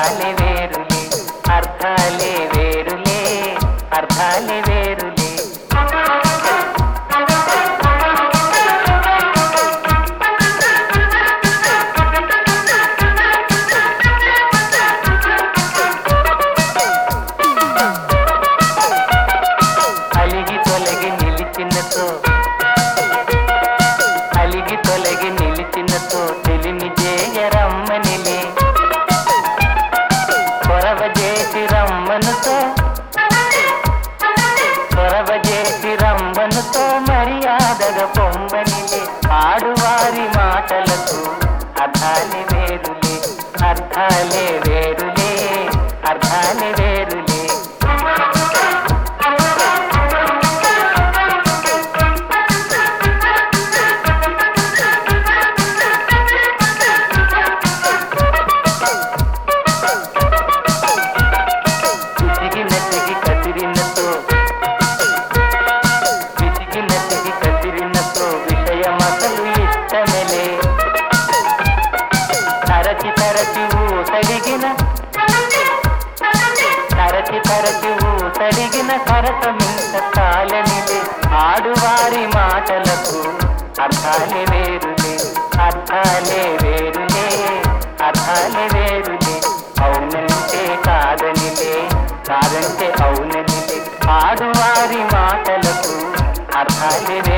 అర్థాలే వేరులే అర్థాలే వేరులే అర్థాలే వేరులే అలిగి తొలగి నిలిచినతో అలిగి తొలగి నిలిచినతో తెలిమి చేయరమ్మనిలే కొరవ చేసి రమ్మనుతో కొరవ చేసి రమ్మనుతో మర్యాదగా పొమ్మనిలే ఆడువారి మాటలకు అర్థాలే వేరులే అర్థాలే వేరులే అర్థాలే వేరులే పిసిగి నసిగి కసిరినతో పిసిగి నసిగి కసిరినతో విషయమసలు ఇష్టమెలే తరచి తరచి ఊసడిగిన తరచి తరచి ఊసడిగిన సరసమింత కాలనిలే ఆడువారి మాటలకు అర్థాలే వేరులే అర్థాలే వేరులే అర్థాలే వేరులే అవునంటే కాదనిలే కాదంటే అవుననిలే ఆడువారి మాటలకు అర్థాలే వేరులే